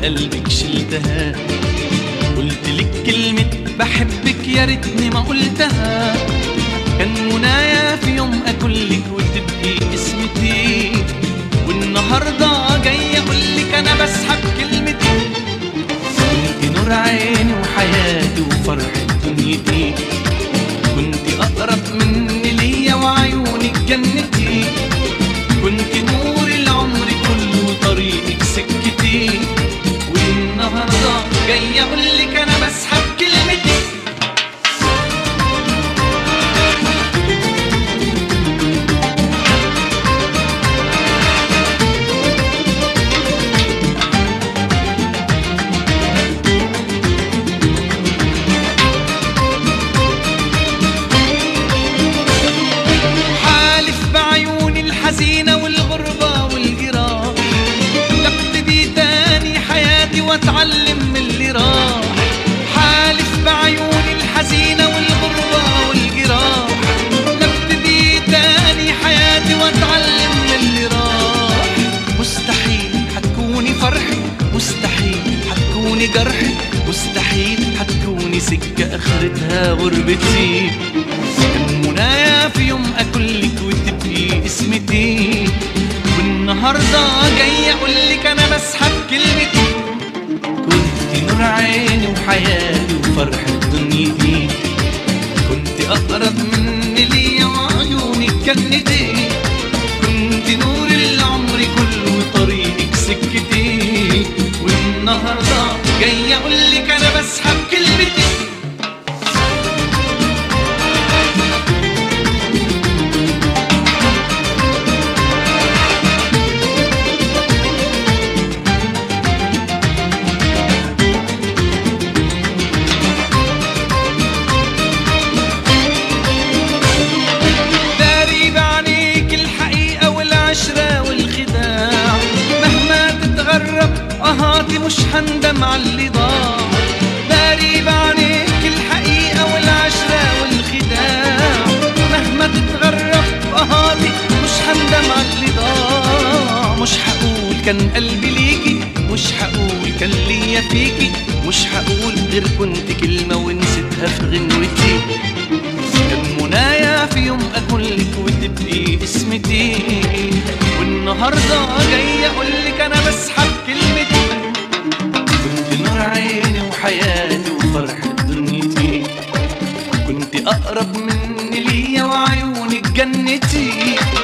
قلبك شلتها قلت لك كلمة بحبك يا ريتني ما قلتها كان منايا في يوم اكلك وتبقي اسمتي والنهارده جاي اقولك انا بسحب كلمتي كنت نور عيني وحياتي وفرحة دنيتي كنت اقرب مني ليا وعيونك جنتي كنت نور العمر كله طريقك سكتي والنهارده جاي اقولك انا بسحب كلمتي حالف بعيوني الحزينة والغربة والجراح لابتدي تاني حياتي واتعلم من اللي راح حالف بعيوني الحزينة والغربة والجراح لابتدي تاني حياتي واتعلم من اللي راح مستحيل حتكوني فرحي مستحيل حتكوني جرحي مستحيل حتكوني سكة اخرتها غربتي كان منايا في يوم اكلك وتبقي اسمتي والنهارده جاي اقولك انا بسحب كلمتي كنت نور عيني وحياتي وفرحة دنيتي كنت اقرب مني ليا وعيونك جنتي كنت نور العمر كله وطريقك سكتي والنهارده جاي اقولك انا بسحب كلمتي داري بعينيك الحقيقة والعشرة والخداع مهما تتغرب أهاتي مش هندم على اللي ضاع داري بعينيك الحقيقة والعشرة والخداع مهما تتغرب أهاتي مش هندم على اللي ضاع مش هقول كان قلبي ليكي مش هقول كان ليا فيكي مش هقول غير كنت كلمة ونسيتها في غنوتي كان منايا في يوم اكلك وتبقي اسمتي والنهارده جاي اقولك انا بسحب كلمتي كنت نور عيني وحياتي وفرحة دنيتي كنت اقرب مني ليا وعيونك جنتي